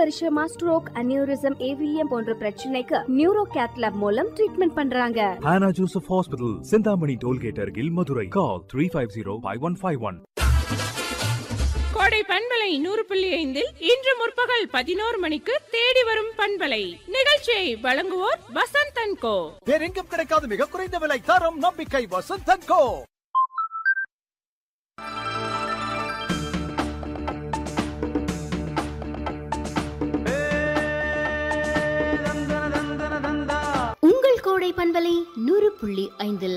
வருஷமா stroke aneurysm AVM போன்ற பிரச்சனைக்கு நியூரோ கேத்லாப் மூலம் ட்ரீட்மெண்ட் பண்றாங்க Hannah Joseph Hospital, Sindhamani Tollgate Argil, Madurai. Call 350-5151. கோடை பண்பலை நூறு புள்ளி ஐந்தில் இன்று முற்பகல் பதினோரு மணிக்கு தேடி வரும் பண்பலை நிகழ்ச்சியை வழங்குவோர் வசந்த் அண்ட் கோ வேறெங்கும் கிடைக்காத மிக குறைந்த விலை தரம் நம்பிக்கை வசந்தன் கோ உங்கள் கோடை பண்பலை நூறு புள்ளி ஐந்தில்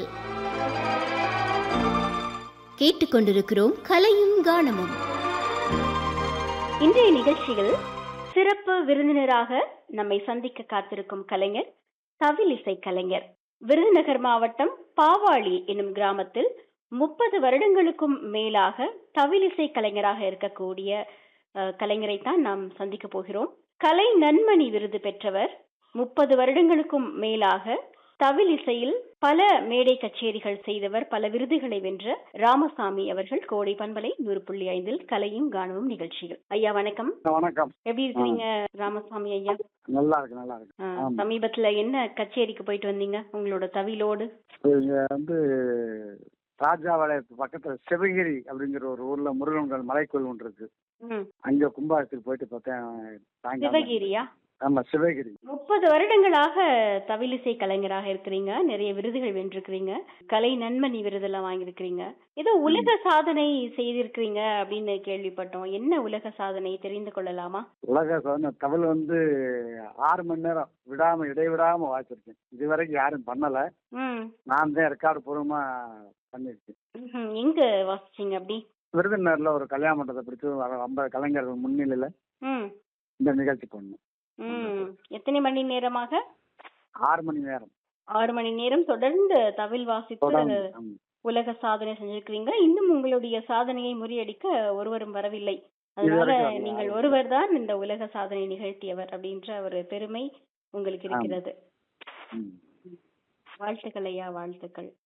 கேட்டுக்கொண்டிருக்கிறோம் கலையும் கானமும் இன்றைய நிகழ்ச்சியில் சிறப்பு விருந்தினராக நம்மை சந்திக்க காத்திருக்கும் கலைஞர் தவிலிசை கலைஞர் விருதுநகர் மாவட்டம் பாவாளி என்னும் கிராமத்தில் முப்பது வருடங்களுக்கும் மேலாக தவிலிசை கலைஞராக இருக்கக்கூடிய அஹ், கலைஞரைத்தான் நாம் சந்திக்க போகிறோம் கலை நன்மணி விருது பெற்றவர் முப்பது வருடங்களுக்கும் மேலாக தவில் இசையில் பல மேடை கச்சேரிகள் செய்தவர் பல விருதுகளை வென்ற ராமசாமி அவர்கள் கோடை பண்பலை நூறு புள்ளி ஐந்தில் கலையும் கானமும் நிகழ்ச்சிகள் ஐயா வணக்கம் வணக்கம் எப்படி இருக்கிறீங்க ராமசாமி ஐயா நல்லா இருக்கு நல்லா இருக்கு ஆ, ஆமா. சமீபத்துல என்ன கச்சேரிக்கு போயிட்டு வந்தீங்க உங்களோட தவிலோடு இங்க வந்து ராஜாவாளையத்து பக்கத்துல சிவகிரி அப்படிங்கிற ஒரு ஊர்ல முருகன்கள் மலைக்கோயில் ஒன்று இருக்கு ம், அங்க கும்பாசத்துக்கு போயிட்டு பார்த்தேன் சாயங்காலம் சிவகிரியா ஆமா சிவகிரி முப்பது வருடங்களாக தவிலிசை கலைஞராக இருக்கிறீங்க நிறைய விருதுகள் வென்றிருக்கிறீங்க கலை நன்மணி விருதெல்லாம் வாங்கியிருக்கிறீங்க ஏதோ உலக சாதனை செய்திருக்கிறீங்க அப்படின்னு கேள்விப்பட்டோம் என்ன உலக சாதனை தெரிந்து கொள்ளலாமா உலக சாதனை தமிழ் வந்து ஆறு மணி நேரம் விடாம இடைவிடாம வாசிச்சிருக்கேன் இது வரைக்கும் யாரும் பண்ணல ம் நான் தான் ரெக்கார்டு பூர்வமா பண்ணிருக்கேன் ம்ஹும். எங்க வாசிச்சீங்க அப்படி விருதுநகர்ல ஒரு கல்யாண மண்டபத்தை பிடிச்சு வர ஐம்பது கலைஞர்கள் முன்னிலையில ம் இந்த நிகழ்ச்சி பண்ணோம் ம் எத்தனை மணி நேரமாக ஆறு மணி நேரம் ஆறு மணி நேரம் தொடர்ந்து தவில் வாசித்து தொடர்ந்து ஆமா. உலக சாதனை செஞ்சிருக்கிறீங்க இன்னும் உங்களுடைய சாதனையை முறியடிக்க ஒருவரும் வரவில்லை அதனால இதுவரைக்கும் வரல. நீங்கள் ஒருவர் தான் இந்த உலக சாதனை நிகழ்த்தியவர் அப்படின்ற ஒரு பெருமை உங்களுக்கு இருக்கிறது ம். வாழ்த்துக்கள் ஐயா வாழ்த்துக்கள்